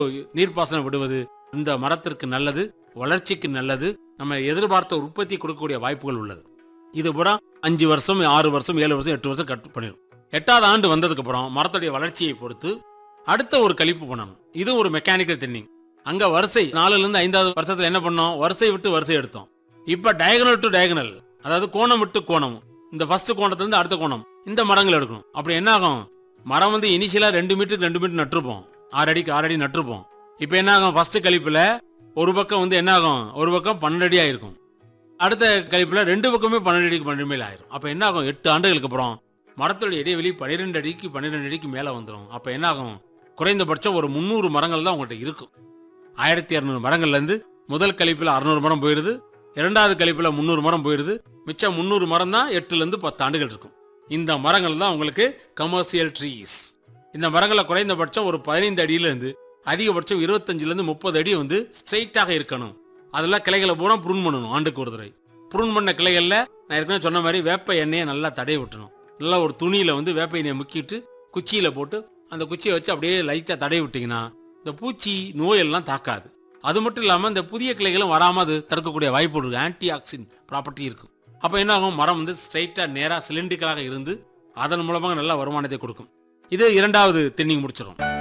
நீர்ப்பாசனம் விடுவது இந்த மரத்திற்கு நல்லது வளர்ச்சிக்கு நல்லது நம்ம எதிர்பார்த்த உற்பத்தி கொடுக்கக்கூடிய வாய்ப்புகள் உள்ளது இது கூட அஞ்சு வருஷம் ஆறு வருஷம் ஏழு வருஷம் எட்டு வருஷம் கட் பண்ணிடும் எட்டாவது ஆண்டு வந்ததுக்கு அப்புறம் மரத்துடைய வளர்ச்சியை பொறுத்து அடுத்த ஒரு கழிப்பு பண்ணணும் இது ஒரு மெக்கானிக்கல் தென்னிங் அங்க வரிசை நாலுல இருந்து ஐந்தாவது வருஷத்துல என்ன பண்ணோம் வரிசை விட்டு வரிசை எடுத்தோம் இப்ப டயகனல் டு டயகனல் அதாவது கோணம் விட்டு கோணம் இந்த ஃபர்ஸ்ட் கோணத்துல இருந்து அடுத்த கோணம் இந்த மரங்கள் எடுக்கணும் அப்படி என்ன ஆகும் மரம் வந்து இனிஷியலா ரெண்டு மீட்டருக்கு ரெண்டு மீட்டர் நட்டுருப்போம் ஆறு அடிக்கு ஆறு அடி நட்டுருப்போம் இப்போ என்ன ஆகும் ஃபர்ஸ்ட் கழிப்புல ஒரு பக்கம் வந்து என்ன ஆகும் ஒரு பக்கம் பன்னெண்டு அடி ஆயிருக்கும் அடுத்த கழிப்புல ரெண்டு பக்கமே பன்னெண்டு அடிக்கு பன்னெண்டு மேல ஆயிரும் அப்ப என்ன ஆகும் எட்டு ஆண்டுகளுக்கு அப்புறம் மரத்தோட இடைவெளி பன்னிரெண்டு அடிக்கு பன்னிரெண்டு அடிக்கு மேல வந்துடும் அப்ப என்ன ஆகும் குறைந்தபட்சம் ஒரு முந்நூறு மரங்கள் தான் உங்கள்கிட்ட இருக்கும் ஆயிரத்தி இரநூறு மரங்கள்ல இருந்து முதல் கழிப்புல அறுநூறு மரம் போயிருது இரண்டாவது கழிப்புல முந்நூறு மரம் போயிருது மிச்சம் முந்நூறு மரம் தான் எட்டுல இருந்து பத்து ஆண்டுகள் இருக்கும் இந்த மரங்கள் தான் உங்களுக்கு கமர்ஷியல் ட்ரீஸ் இந்த மரங்களை குறைந்தபட்சம் ஒரு பதினைந்து அடியில இருந்து அதிகபட்சம் இருபத்தஞ்சுல இருந்து முப்பது அடி வந்து ஸ்ட்ரைட்டாக இருக்கணும் அதெல்லாம் கிளைகளை பூரா ப்ரூன் பண்ணணும் ஆண்டுக்கு ஒரு தடவை ப்ரூன் பண்ண கிளைகள்ல நான் ஏற்கனவே சொன்ன மாதிரி வேப்ப எண்ணெயை நல்லா தடவி விட்டணும் நல்லா ஒரு துணியில வந்து வேப்ப எண்ணெயை முக்கிட்டு குச்சியில போட்டு அந்த குச்சியை வச்சு அப்படியே லைட்டா தடவி விட்டீங்கன்னா இந்த பூச்சி நோயெல்லாம் தாக்காது அது மட்டும் இல்லாம இந்த புதிய கிளைகளும் வராம அது தடுக்கக்கூடிய வாய்ப்பு இருக்கு ஆன்டி ஆக்சின் ப்ராப்பர்ட்டி இருக்கும் அப்ப என்ன ஆகும் மரம் வந்து ஸ்ட்ரைட்டா நேரா சிலிண்டிக்கலாக இருந்து அதன் மூலமாக நல்ல வருமானத்தை கொடுக்கும் இது இரண்டாவது தின்னிங் முடிச்சிடும்